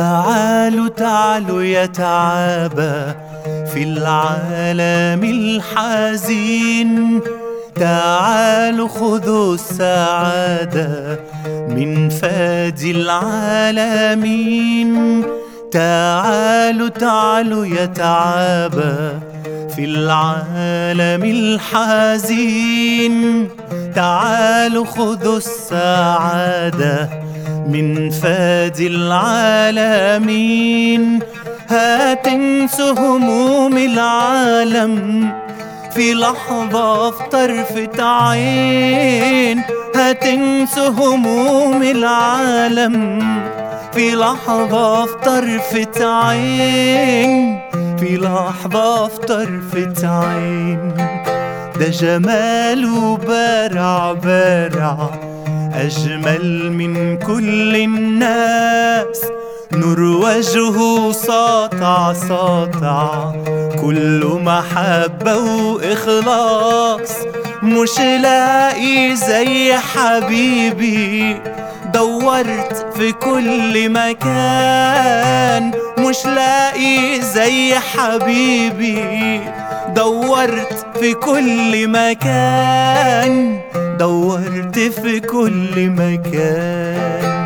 تعالوا تعالوا يا تعابة في العالم الحزين تعالوا خذوا السعادة من فادي العالمين تعالوا تعالوا يا تعابة في العالم الحزين تعالوا خذوا السعادة من فادي العالمين هتنسوا هموم العالم في لحظة في طرفة عين هتنسوا هموم العالم في لحظة في طرفة عين في لحظة في طرفة عين ده جماله بارع بارع أجمل من كل الناس نور وجهه ساطع ساطع كله محبة وإخلاص مش لاقي زي حبيبي دورت في كل مكان مش لاقي زي حبيبي دورت في كل مكان دورت في كل مكان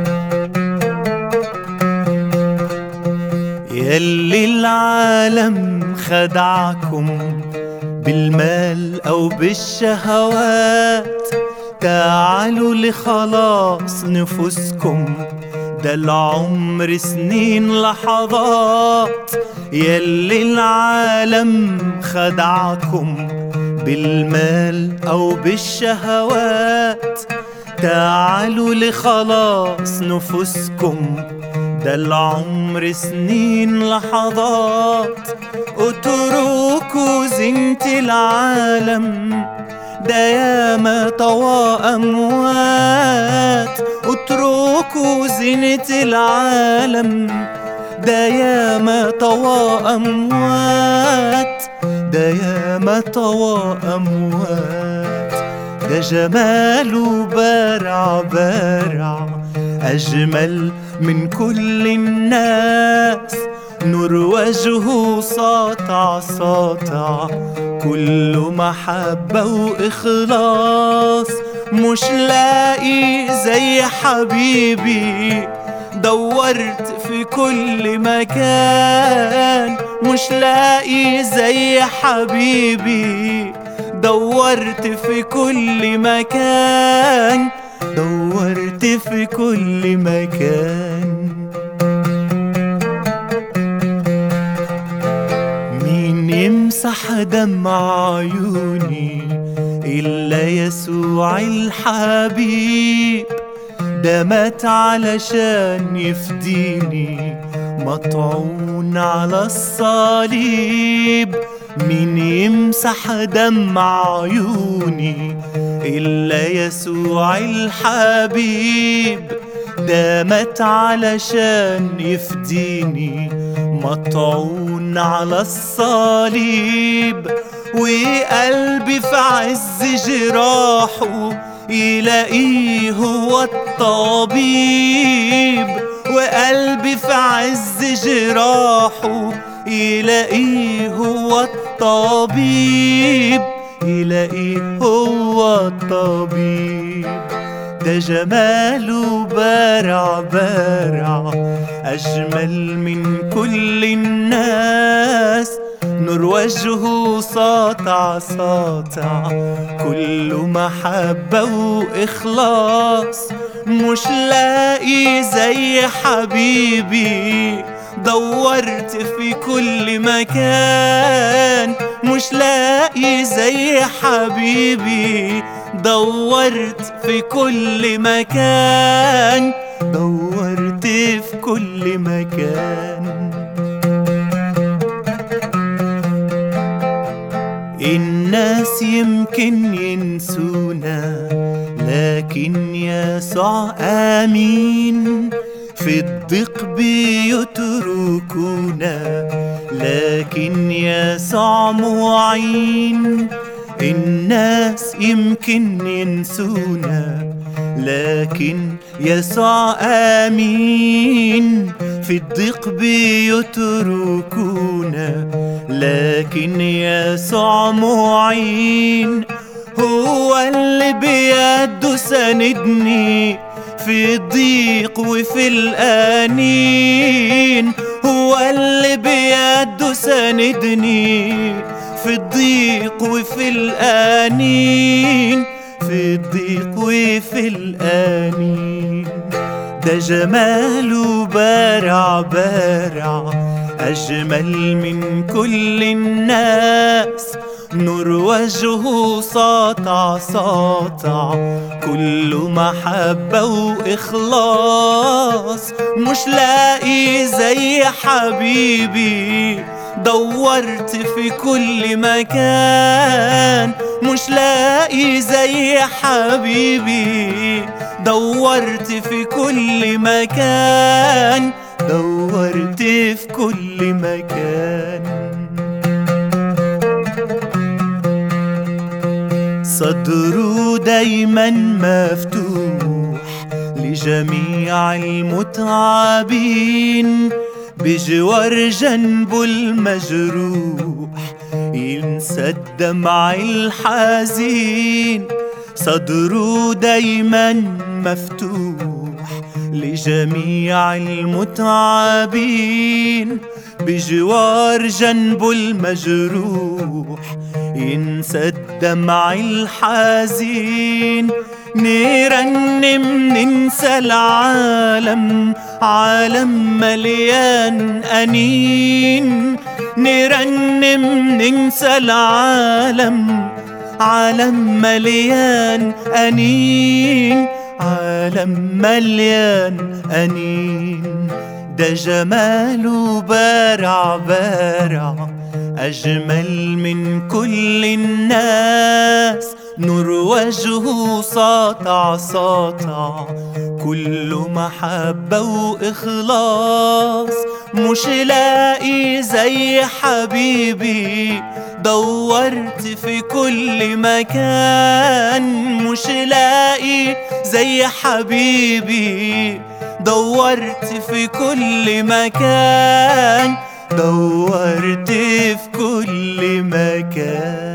يلي العالم خدعكم بالمال أو بالشهوات تعالوا لخلاص نفوسكم ده العمر سنين لحظات يلي العالم خدعكم بالمال أو بالشهوات تعالوا لخلاص نفوسكم ده العمر سنين لحظات اتركوا زينة العالم ده ياما طوا أموات اتركوا زينة العالم ده ياما طوا أموات ده ياما طوا أموات ده جماله بارع بارع أجمل من كل الناس نور وجهه ساطع ساطع كله محبة وإخلاص مش لاقي زي حبيبي دورت في كل مكان مش لاقي زي حبيبي دورت في كل مكان دورت في كل مكان مين يمسح دمع عيوني إلا يسوع الحبيب ده مات علشان يفديني مطعون على الصليب مين يمسح دمع عيوني إلا يسوع الحبيب ده مات علشان يفديني مطعون على الصليب وقلبي في عز جراحه يلاقيه هو الطبيب وقلبي في عز جراحه يلاقيه هو الطبيب يلاقيه هو الطبيب ده جماله بارع بارع أجمل من كل الناس نور وجهه ساطع ساطع كله محبة وإخلاص مش لاقي زي حبيبي دورت في كل مكان مش لاقي زي حبيبي دورت في كل مكان دورت في كل مكان الناس يمكن ينسونا لكن يسوع آمين في الضيق بيتركونا لكن يسوع معين الناس يمكن ينسونا لكن يسوع آمين في الضيق بيتركونا لكن يسوع معين هو اللي بيده ساندني في الضيق وفي الآنين هو اللي بيده ساندني في الضيق وفي الآنين في الضيق وفي الآنين ده جماله بارع بارع أجمل من كل الناس نور وجهه ساطع ساطع كله محبة وإخلاص مش لاقي زي حبيبي دورت في كل مكان مش لاقي زي حبيبي دورت في كل مكان دورت في كل مكان صدره دايما مفتوح لجميع المتعبين بجوار جنبه المجروح ينسى الدمع الحزين صدره دايما مفتوح لجميع المتعبين بجوار جنبه المجروح ينسى الدمع الحزين نرنم ننسى العالم عالم مليان أنين نرنم ننسى العالم عالم مليان أنين عالم مليان أنين ده جماله بارع بارع أجمل من كل الناس نور وجهه ساطع ساطع كله محبة وإخلاص مش لاقي زي حبيبي دورت في كل مكان مش لاقي زي حبيبي دورت في كل مكان دورت في كل مكان